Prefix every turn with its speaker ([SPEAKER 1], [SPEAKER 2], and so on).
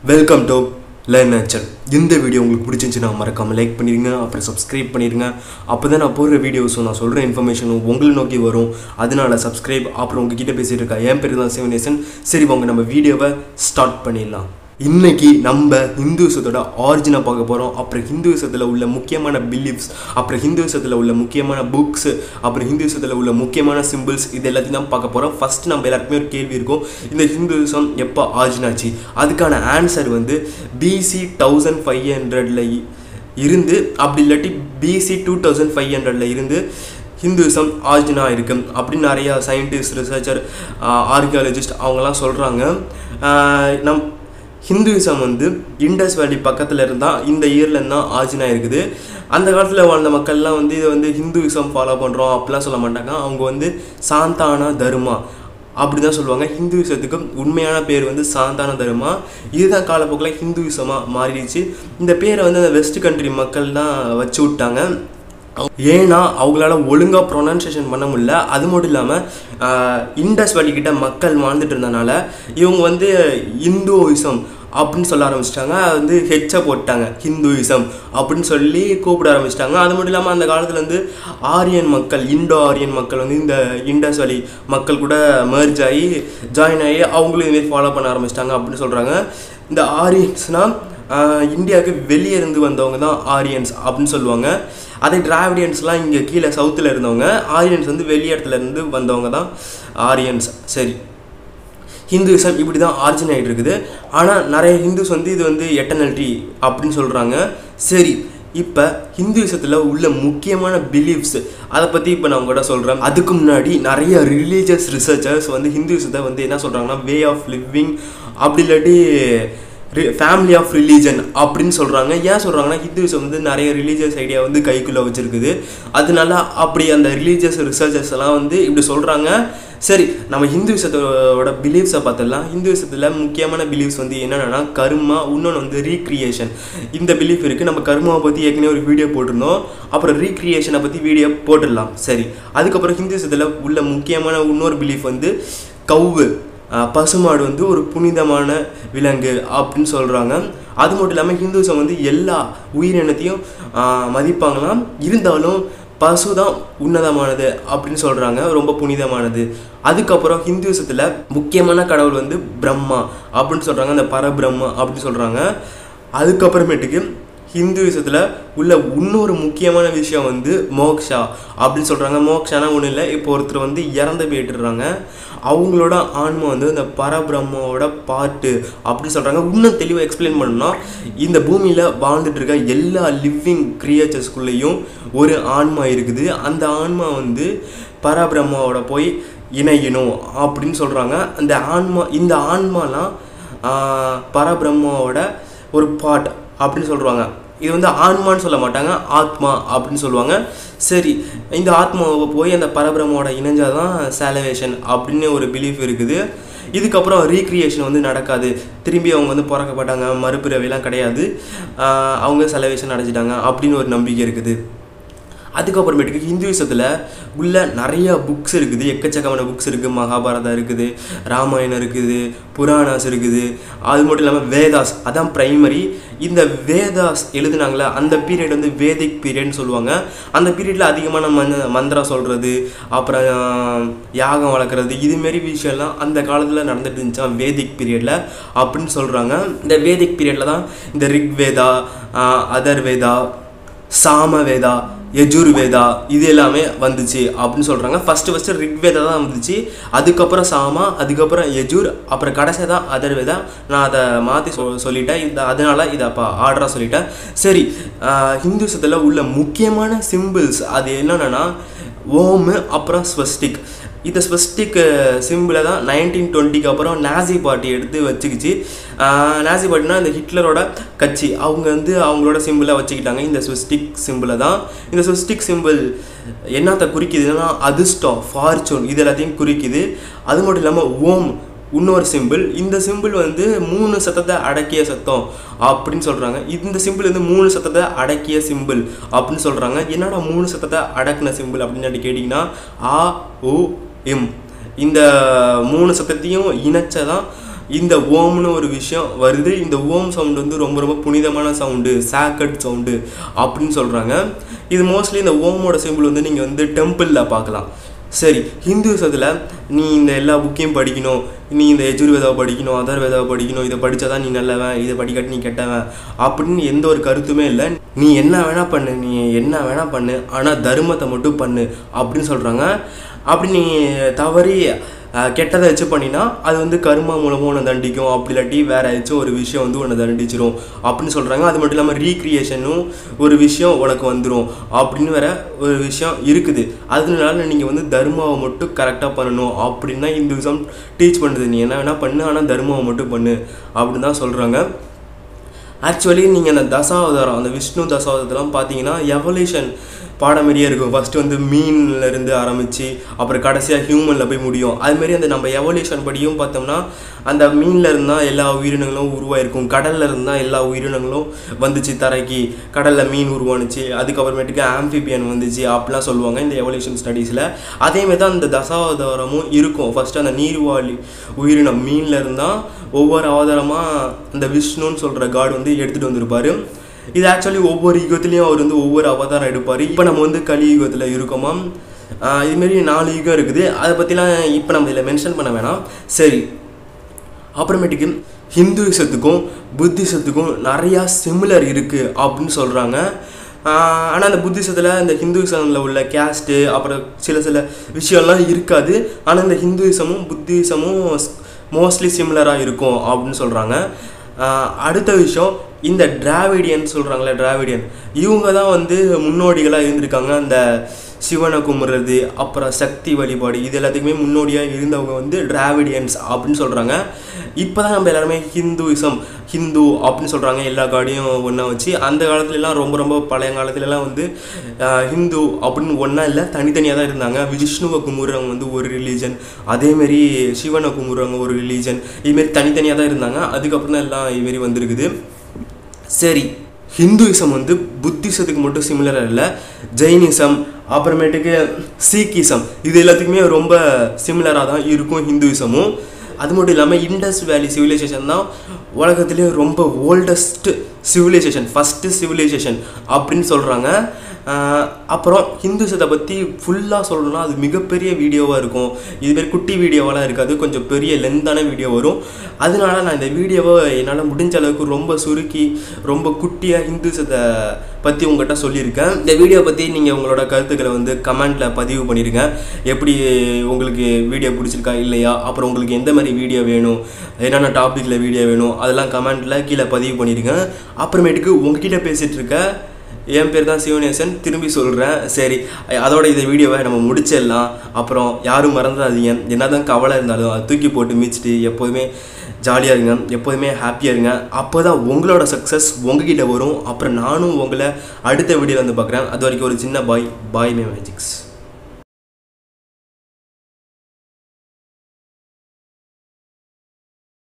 [SPEAKER 1] welcome to learn nature இந்த video உங்களுக்கு பிடிச்சிருந்துச்சுன்னா மறக்காமல் லைக் பண்ணிடுங்க அப்புறம் சப்ஸ்கிரைப் பண்ணிடுங்க அப்போ தான் நான் போடுற வீடியோஸும் நான் சொல்கிற இன்ஃபர்மேஷனும் உங்களை நோக்கி வரும் அதனால சப்ஸ்கிரைப் அப்புறம் உங்ககிட்ட பேசிகிட்டு இருக்கா என் பேர் தான் சிவனேசன் சரி வாங்க நம்ம வீடியோவை ஸ்டார்ட் பண்ணிடலாம் இன்னைக்கு நம்ம ஹிந்துசத்தோட ஆரிஜினை பார்க்க போகிறோம் அப்புறம் ஹிந்துசத்தில் உள்ள முக்கியமான பிலீஃப்ஸ் அப்புறம் ஹிந்துசத்தில் உள்ள முக்கியமான புக்ஸ் அப்புறம் ஹிந்துசத்தில் உள்ள முக்கியமான சிம்பிள்ஸ் இது எல்லாத்தையும் தான் பார்க்க போகிறோம் ஃபர்ஸ்ட் நம்ம எல்லாருக்குமே ஒரு கேள்வி இருக்கும் இந்த ஹிந்துசம் எப்போ ஆரிஜின் ஆச்சு அதுக்கான ஆன்சர் வந்து பிசி தௌசண்ட் ஃபைவ் ஹண்ட்ரட்ல இருந்து அப்படி இல்லாட்டி பிசி டூ தௌசண்ட் ஃபைவ் ஹண்ட்ரட்ல இருந்து ஹிந்துசம் ஆரிஜினாக இருக்கு அப்படின்னு நிறையா சயின்டிஸ்ட் ரிசர்ச்சர் ஆர்கியாலஜிஸ்ட் அவங்கெல்லாம் சொல்கிறாங்க நம் ஹிந்துவிசம் வந்து இண்டஸ் வேலி பக்கத்தில் இருந்தால் இந்த இயர்லேருந்து தான் ஆஜினா இருக்குது அந்த காலத்தில் வாழ்ந்த மக்கள்லாம் வந்து இதை வந்து ஹிந்துவிசம் ஃபாலோ பண்ணுறோம் அப்படிலாம் சொல்ல மாட்டாங்க அவங்க வந்து சாந்தானா தர்மா அப்படி தான் சொல்லுவாங்க ஹிந்துவிசத்துக்கு உண்மையான பேர் வந்து சாந்தான தர்மா இதுதான் காலப்போக்கில் ஹிந்துவிசமாக மாறிடுச்சு இந்த பேரை வந்து அந்த வெஸ்ட் கண்ட்ரி மக்கள் தான் வச்சு விட்டாங்க ஏன்னா அவங்களால ஒழுங்காக ப்ரொனன்சியேஷன் பண்ண முடியல அது மட்டும் இல்லாமல் இண்டஸ் வழிக்கிட்ட மக்கள் வாழ்ந்துட்டு இருந்தனால இவங்க வந்து இந்துயிசம் அப்படின்னு சொல்ல ஆரம்பிச்சிட்டாங்க வந்து ஹெச்சை போட்டாங்க ஹிந்துயிசம் அப்படின்னு சொல்லி கூப்பிட ஆரம்பிச்சிட்டாங்க அது மட்டும் இல்லாமல் அந்த காலத்தில் வந்து ஆரியன் மக்கள் இண்டோ ஆரியன் மக்கள் வந்து இந்த இண்டஸ் வழி மக்கள் கூட மர்ஜ் ஆகி ஜாயின் ஆகி அவங்களும் இதுமாரி ஃபாலோ பண்ண ஆரம்பிச்சிட்டாங்க அப்படின்னு சொல்கிறாங்க இந்த ஆரியன்ஸ்னால் இந்தியாவுக்கு வெளியே இருந்து வந்தவங்க தான் ஆரியன்ஸ் அப்படின்னு சொல்லுவாங்க அதே டிராவிடியன்ஸ்லாம் இங்கே கீழே சவுத்தில் இருந்தவங்க ஆரியன்ஸ் வந்து வெளி இடத்துல இருந்து வந்தவங்க தான் ஆரியன்ஸ் சரி ஹிந்துவிசம் இப்படி தான் ஆரிஜின் ஆகிட்டு இருக்குது ஆனால் நிறைய ஹிந்துஸ் வந்து இது வந்து எட்டர்னல்டி அப்படின்னு சொல்கிறாங்க சரி இப்போ ஹிந்துவிசத்தில் உள்ள முக்கியமான பிலீஃப்ஸ் அதை பற்றி இப்போ நான் உங்கள்கிட்ட சொல்கிறேன் அதுக்கு முன்னாடி நிறைய ரிலீஜியஸ் ரிசர்ச்சர்ஸ் வந்து ஹிந்துவிசத்தை வந்து என்ன சொல்கிறாங்கன்னா வே ஆஃப் லிவிங் அப்படி இல்லாட்டி ஃபேமிலி ஆஃப் ரிலீஜன் அப்படின்னு சொல்கிறாங்க ஏன் சொல்கிறாங்கன்னா ஹிந்துவிசம் வந்து நிறைய ரிலீஜியஸ் ஐடியா வந்து கைக்குள்ளே வச்சுருக்குது அதனால அப்படி அந்த ரிலீஜியஸ் ரிசர்ச்சர்ஸ் எல்லாம் வந்து இப்படி சொல்கிறாங்க சரி நம்ம ஹிந்துவிசத்தோட பிலீஃப்ஸை பார்த்துடலாம் ஹிந்துவிசத்தில் முக்கியமான பிலீஃப்ஸ் வந்து என்னென்னா கர்மா இன்னொன்று வந்து ரீக்ரியேஷன் இந்த பிலீஃப் இருக்குது நம்ம கர்மாவை பற்றி ஏற்கனவே ஒரு வீடியோ போட்டிருந்தோம் அப்புறம் ரீக்ரியேஷனை பற்றி வீடியோ போட்டுடலாம் சரி அதுக்கப்புறம் ஹிந்துவிசத்தில் உள்ள முக்கியமான இன்னொரு பிலீஃப் வந்து கவு பசுமாடு வந்து ஒரு புனிதமான விலங்கு அப்படின்னு சொல்கிறாங்க அது மட்டும் இல்லாமல் ஹிந்துசம் வந்து எல்லா உயிரினத்தையும் மதிப்பாங்களாம் இருந்தாலும் பசு தான் உன்னதமானது அப்படின்னு சொல்கிறாங்க ரொம்ப புனிதமானது அதுக்கப்புறம் ஹிந்துசத்தில் முக்கியமான கடவுள் வந்து பிரம்மா அப்படின்னு சொல்கிறாங்க அந்த பரபிரம்மா அப்படின்னு சொல்கிறாங்க அதுக்கப்புறமேட்டுக்கு ஹிந்துவிசத்தில் உள்ள இன்னொரு முக்கியமான விஷயம் வந்து மோக்ஷா அப்படின்னு சொல்கிறாங்க மோக்ஷானா ஒன்றும் இல்லை இப்போ ஒருத்தர் வந்து இறந்து போயிட்டுறாங்க அவங்களோட ஆன்மா வந்து இந்த பரபிரம்மோட பாட்டு அப்படின்னு சொல்கிறாங்க இன்னும் தெளிவாக எக்ஸ்பிளைன் பண்ணோம்னா இந்த பூமியில் வாழ்ந்துட்டு இருக்க எல்லா லிவிங் கிரியேச்சர்ஸ்குள்ளேயும் ஒரு ஆன்மா இருக்குது அந்த ஆன்மா வந்து பரபிரம்மாவோட போய் இணையணும் அப்படின்னு சொல்கிறாங்க அந்த ஆன்மா இந்த ஆன்மாலாம் பரபிரம்மாவோட ஒரு பாட் அப்படின்னு சொல்கிறாங்க இது வந்து ஆன்மான்னு சொல்ல மாட்டாங்க ஆத்மா அப்படின்னு சொல்லுவாங்க சரி இந்த ஆத்மாவை போய் அந்த பரபிரமோட இணைஞ்சாதான் சாலவேஷன் அப்படின்னு ஒரு பிலீஃப் இருக்குது இதுக்கப்புறம் ரீக்ரியேஷன் வந்து நடக்காது திரும்பி அவங்க வந்து பிறக்கப்பட்டாங்க மறுபிறவைலாம் கிடையாது அவங்க செலவேஷன் அடைஞ்சிட்டாங்க அப்படின்னு ஒரு நம்பிக்கை இருக்குது அதுக்கப்புறமேட்டுக்கு ஹிந்துவிசத்தில் உள்ள நிறையா புக்ஸ் இருக்குது எக்கச்சக்கமான புக்ஸ் இருக்குது மகாபாரதா இருக்குது ராமாயணம் இருக்குது புராணாஸ் இருக்குது அது மட்டும் இல்லாமல் வேதாஸ் அதான் ப்ரைமரி இந்த வேதாஸ் எழுதுனாங்களே அந்த பீரியட் வந்து வேதிக் பீரியட்னு சொல்லுவாங்க அந்த பீரியடில் அதிகமான மந்த மந்திரம் சொல்கிறது அப்புறம் யாகம் வளர்க்குறது இதுமாரி விஷயம்லாம் அந்த காலத்தில் நடந்துட்டு இருந்துச்சான் வேதிக் பீரியடில் அப்படின்னு சொல்கிறாங்க இந்த வேதிக் பீரியடில் தான் இந்த ரிக் வேதா அதர் வேதா சாம வேதா யஜுர்வேதா இது எல்லாமே வந்துச்சு அப்படின்னு சொல்கிறாங்க ஃபஸ்ட்டு ஃபஸ்ட்டு ரிக்வேதா தான் வந்துச்சு அதுக்கப்புறம் சாமா அதுக்கப்புறம் யஜுர் அப்புறம் கடைசியாக தான் அதர்வேதா நான் அதை மாற்றி சொ சொல்லிட்டேன் இந்த அதனால் இதை அப்போ ஆர்டராக சொல்லிட்டேன் சரி ஹிந்துசத்தில் உள்ள முக்கியமான சிம்பிள்ஸ் அது என்னென்னா ஓமு அப்புறம் ஸ்வஸ்டிக் இந்த ஸ்பெசிஃபிக் சிம்பிளை தான் நைன்டீன் டுவெண்ட்டிக்கு அப்புறம் நாசி பார்ட்டி எடுத்து வச்சுக்கிச்சு நாசி பார்ட்டினா இந்த ஹிட்லரோட கட்சி அவங்க வந்து அவங்களோட சிம்பிளை வச்சுக்கிட்டாங்க இந்த ஸ்வஸ்டிக் சிம்பிளை தான் இந்த ஸ்வஸ்டிக் சிம்பிள் என்னத்தை குறிக்குதுன்னா அதிர்ஷ்டம் ஃபார்ச்சூன் இது எல்லாத்தையும் குறிக்குது அது மட்டும் இல்லாமல் ஓம் இன்னொரு சிம்பிள் இந்த சிம்பிள் வந்து மூணு சத்தத்தை அடக்கிய சத்தம் அப்படின்னு சொல்கிறாங்க இந்த சிம்பிள் வந்து மூணு சத்தத்தை அடக்கிய சிம்பிள் அப்படின்னு சொல்கிறாங்க என்னடா மூணு சத்தத்தை அடக்கின சிம்பிள் அப்படின்னு கேட்டிங்கன்னா ஆ ஓ எம் இந்த மூணு சத்தத்தையும் இணைச்சதான் இந்த ஓம்னு ஒரு விஷயம் வருது இந்த ஓம் சவுண்டு வந்து ரொம்ப ரொம்ப புனிதமான சவுண்டு சாக்கட் சவுண்டு அப்படின்னு சொல்கிறாங்க இது மோஸ்ட்லி இந்த ஓமோட சிம்பிள் வந்து நீங்கள் வந்து டெம்பிளில் பார்க்கலாம் சரி ஹிந்துசத்தில் நீ இந்த எல்லா புக்கையும் படிக்கணும் நீ இந்த எஜுர்வேதாவை படிக்கணும் அதர் வேதாவை படிக்கணும் இதை படித்தா தான் நீ நல்லவன் இதை படிக்காட்டி நீ கெட்டவன் அப்படின்னு எந்த ஒரு கருத்துமே இல்லை நீ என்ன வேணால் பண்ணு நீ என்ன வேணால் பண்ணு ஆனால் தர்மத்தை மட்டும் பண்ணு அப்படின்னு சொல்கிறாங்க அப்படி நீ தவறி அஹ், கெட்டதை வச்சு பண்ணினா அது வந்து கர்மா மூலமாக உன்னை தண்டிக்கும் அப்படி இல்லாட்டி வேற ஏதாச்சும் ஒரு விஷயம் வந்து உன்னை தண்டிச்சிரும் அப்படின்னு சொல்கிறாங்க அது மட்டும் இல்லாமல் ரீக்ரியேஷனும் ஒரு விஷயம் உனக்கு வந்துடும் அப்படின்னு வேற ஒரு விஷயம் இருக்குது அதனால நீங்கள் வந்து தர்மாவை மட்டும் கரெக்டாக பண்ணணும் அப்படின்னு தான் இந்துவிசம் டீச் பண்ணுது நீ என்ன வேணால் பண்ணு ஆனால் தர்மாவை மட்டும் பண்ணு அப்படின்னு தான் சொல்கிறாங்க ஆக்சுவலி நீங்கள் அந்த தசாவதாரம் அந்த விஷ்ணு தசாவதாரத்தெல்லாம் பார்த்தீங்கன்னா எவல்யூஷன் பாடம் மாதிரியே இருக்கும் ஃபஸ்ட்டு வந்து மீன்ல இருந்து ஆரம்பித்து அப்புறம் கடைசியாக ஹியூமனில் போய் முடியும் அதுமாரி அந்த நம்ம எவல்யூஷன் படியும் பார்த்தோம்னா அந்த மீன்ல இருந்தால் எல்லா உயிரினங்களும் உருவாயிருக்கும் கடல்ல இருந்தால் எல்லா உயிரினங்களும் வந்துச்சு தரைக்கு கடலில் மீன் உருவானுச்சு அதுக்கப்புறமேட்டுக்கு ஆம்பிபியன் வந்துச்சு அப்படிலாம் சொல்லுவாங்க இந்த எவல்யூஷன் ஸ்டடீஸில் அதேமாரி தான் இந்த தசாவதாரமும் இருக்கும் ஃபஸ்ட்டு அந்த நீர்வாழி உயிரினம் மீன்ல இருந்தால் ஒவ்வொரு அவதாரமாக அந்த விஷ்ணுன்னு சொல்கிற காட் வந்து எடுத்துகிட்டு வந்திருப்பாரு இது ஆக்சுவலி ஒவ்வொரு யுகத்துலேயும் அவர் வந்து ஒவ்வொரு அவதாரம் எடுப்பார் இப்போ நம்ம வந்து கலி யுகத்தில் இருக்கோமா ஆஹ் இதுமாரி நாலு யுகம் இருக்குது அதை பற்றிலாம் இப்போ நம்ம இதில் மென்ஷன் பண்ண வேணாம் சரி அப்புறமேட்டுக்கு ஹிந்துவிசத்துக்கும் புத்திசத்துக்கும் நிறையா சிமிலர் இருக்குது அப்படின்னு சொல்கிறாங்க ஆனால் அந்த புத்திசத்தில் இந்த ஹிந்துவிசமில் உள்ள கேஸ்ட்டு அப்புறம் சில சில விஷயம்லாம் இருக்காது ஆனால் இந்த ஹிந்துவிசமும் புத்திசமும் மோஸ்ட்லி சிமிலராக இருக்கும் அப்படின்னு சொல்கிறாங்க அடுத்த விஷயம் இந்த டிராவிடியன் சொல்கிறாங்களே டிராவிடியன் இவங்க தான் வந்து முன்னோடிகளாக இருந்திருக்காங்க அந்த சிவனை கும்பிட்றது அப்புறம் சக்தி வழிபாடு இது எல்லாத்துக்குமே முன்னோடியாக இருந்தவங்க வந்து டிராவிடியன்ஸ் அப்படின்னு சொல்கிறாங்க இப்போ தான் நம்ம எல்லாருமே ஹிந்துவிசம் ஹிந்து அப்படின்னு சொல்கிறாங்க எல்லா காடியும் ஒன்றா வச்சு அந்த காலத்துலலாம் ரொம்ப ரொம்ப பழைய காலத்துலலாம் வந்து ஆஹ், ஹிந்து அப்படின்னு ஒன்றா இல்லை தனித்தனியாக தான் இருந்தாங்க விஷ்ணுவை கும்பிட்றவங்க வந்து ஒரு ரிலீஜன் அதேமாரி சிவனை கும்பிட்றவங்க ஒரு ரிலீஜன் இதுமாரி தனித்தனியாக தான் இருந்தாங்க அதுக்கப்புறம் தான் எல்லாம் இதுமாரி வந்திருக்குது சரி ஹிந்துயிசம் வந்து புத்திசத்துக்கு மட்டும் சிமிலராக இல்லை ஜெயினிசம் அப்புறமேட்டுக்கு சீக்கிசம் இது எல்லாத்துக்குமே ரொம்ப சிமிலராக தான் இருக்கும் ஹிந்துயிசமும் அது மட்டும் இல்லாமல் இண்டஸ் வேலி சிவிலைசேஷன் தான் உலகத்திலே ரொம்ப ஓல்டஸ்ட் சிவிலைசேஷன் ஃபஸ்ட்டு சிவிலைசேஷன் அப்படின்னு சொல்கிறாங்க அப்புறம் ஹிந்துசத்தை பற்றி ஃபுல்லாக சொல்லணும்னா அது மிகப்பெரிய வீடியோவாக இருக்கும் இதுமாரி குட்டி வீடியோவெல்லாம் இருக்காது கொஞ்சம் பெரிய லென்த்தான வீடியோ வரும் அதனால நான் இந்த வீடியோவை என்னால் முடிஞ்ச அளவுக்கு ரொம்ப சுருக்கி ரொம்ப குட்டியாக ஹிந்துசத்தை பற்றி உங்கள்கிட்ட சொல்லியிருக்கேன் இந்த வீடியோ பற்றி நீங்கள் உங்களோட கருத்துக்களை வந்து கமெண்ட்டில் பதிவு பண்ணிடுங்க எப்படி உங்களுக்கு வீடியோ பிடிச்சிருக்கா இல்லையா அப்புறம் உங்களுக்கு எந்த மாதிரி வீடியோ வேணும் என்னென்ன டாப்பிக்கில் வீடியோ வேணும் அதெல்லாம் கமெண்ட்டில் கீழே பதிவு பண்ணிடுங்க அப்புறமேட்டுக்கு உங்ககிட்ட பேசிகிட்டு இருக்க என் பேர் தான் சிவநேசன் திரும்பி சொல்கிறேன் சரி அதோட இந்த வீடியோவை நம்ம முடிச்சிடலாம் அப்புறம் யாரும் மறந்துடாதீங்க என்ன தான் கவலை இருந்தாலும் அதை தூக்கி போட்டு மிச்சிட்டு எப்போதுமே ஜாலியாக இருங்க எப்போதுமே ஹாப்பியாக இருங்க அப்போ தான் உங்களோட சக்ஸஸ் உங்ககிட்ட வரும் அப்புறம் நானும் உங்களை அடுத்த வீடியோவில் வந்து பார்க்குறேன் அது வரைக்கும் ஒரு சின்ன பாய் பாய் மே மேஜிக்ஸ்